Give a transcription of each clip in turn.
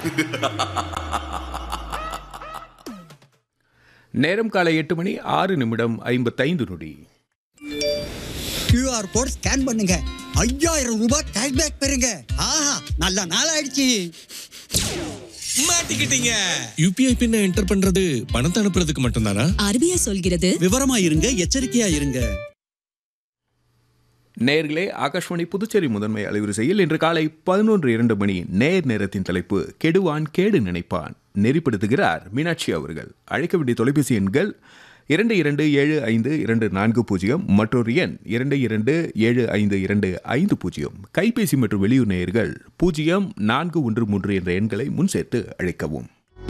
நேரம் காலை எட்டு மணி ஆறு நிமிடம் ஐம்பத்தைந்து நொடி கியூஆர் கோட் ஸ்கேன் பண்ணுங்க ஐயாயிரம் ரூபாய் கேஷ்பேக் பெறுங்க ஆஹா நல்ல நாள் ஆயிடுச்சு மாட்டிக்கிட்டீங்க யூபிஐ பின்ன என்டர் பண்றது பணத்தை அனுப்புறதுக்கு மட்டும்தானா ஆர்பிஐ சொல்கிறது விவரமா இருங்க எச்சரிக்கையா இருங்க நேர்களே ஆகாஷ்வாணி புதுச்சேரி முதன்மை அலைவரிசையில் இன்று காலை பதினொன்று இரண்டு மணி நேர் நேரத்தின் தலைப்பு கெடுவான் கேடு நினைப்பான் நெறிப்படுத்துகிறார் மீனாட்சி அவர்கள் அழைக்க வேண்டிய தொலைபேசி எண்கள் இரண்டு இரண்டு ஏழு ஐந்து இரண்டு நான்கு பூஜ்ஜியம் மற்றொரு எண் இரண்டு இரண்டு ஏழு ஐந்து இரண்டு ஐந்து பூஜ்ஜியம் கைபேசி மற்றும் வெளியூர் நேயர்கள் பூஜ்ஜியம் நான்கு ஒன்று மூன்று என்ற எண்களை முன் சேர்த்து அழைக்கவும்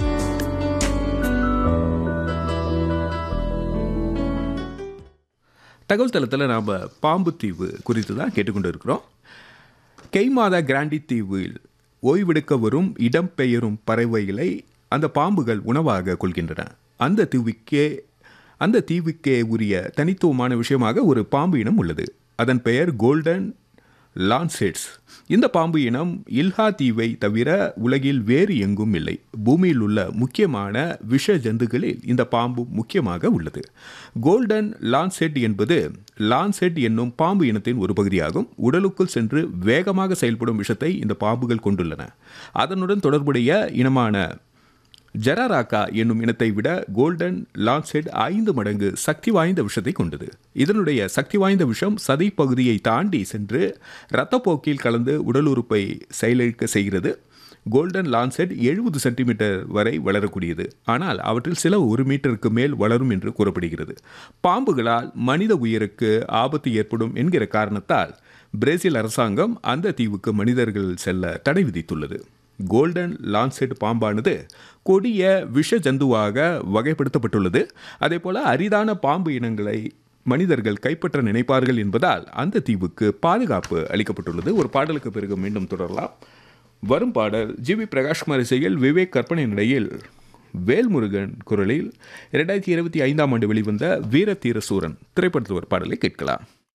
தகவல் தளத்தில் நாம் பாம்பு தீவு குறித்து தான் கேட்டுக்கொண்டு இருக்கிறோம் கெய்மாதா கிராண்டி தீவில் ஓய்வெடுக்க வரும் இடம்பெயரும் பறவைகளை அந்த பாம்புகள் உணவாக கொள்கின்றன அந்த தீவுக்கே அந்த தீவுக்கே உரிய தனித்துவமான விஷயமாக ஒரு பாம்பு இனம் உள்ளது அதன் பெயர் கோல்டன் லான்செட்ஸ் இந்த பாம்பு இனம் இல்ஹா தீவை தவிர உலகில் வேறு எங்கும் இல்லை பூமியில் உள்ள முக்கியமான விஷ ஜந்துகளில் இந்த பாம்பு முக்கியமாக உள்ளது கோல்டன் லான்செட் என்பது லான்செட் என்னும் பாம்பு இனத்தின் ஒரு பகுதியாகும் உடலுக்குள் சென்று வேகமாக செயல்படும் விஷத்தை இந்த பாம்புகள் கொண்டுள்ளன அதனுடன் தொடர்புடைய இனமான ஜெராராக்கா என்னும் இனத்தை விட கோல்டன் லான்செட் ஐந்து மடங்கு சக்தி வாய்ந்த விஷத்தை கொண்டது இதனுடைய சக்தி வாய்ந்த விஷம் சதை பகுதியை தாண்டி சென்று இரத்தப்போக்கில் கலந்து உடல் உறுப்பை செயலிழக்க செய்கிறது கோல்டன் லான்செட் எழுபது சென்டிமீட்டர் வரை வளரக்கூடியது ஆனால் அவற்றில் சில ஒரு மீட்டருக்கு மேல் வளரும் என்று கூறப்படுகிறது பாம்புகளால் மனித உயிருக்கு ஆபத்து ஏற்படும் என்கிற காரணத்தால் பிரேசில் அரசாங்கம் அந்த தீவுக்கு மனிதர்கள் செல்ல தடை விதித்துள்ளது கோல்டன் லான்செட் பாம்பானது கொடிய விஷ ஜந்துவாக வகைப்படுத்தப்பட்டுள்ளது அதே போல அரிதான பாம்பு இனங்களை மனிதர்கள் கைப்பற்ற நினைப்பார்கள் என்பதால் அந்த தீவுக்கு பாதுகாப்பு அளிக்கப்பட்டுள்ளது ஒரு பாடலுக்கு பிறகு மீண்டும் தொடரலாம் வரும் பாடல் ஜி வி பிரகாஷ்குமார் இசையில் விவேக் கற்பனை நிலையில் வேல்முருகன் குரலில் இரண்டாயிரத்தி இருபத்தி ஐந்தாம் ஆண்டு வெளிவந்த வீரதீர சூரன் திரைப்படத்து ஒரு பாடலை கேட்கலாம்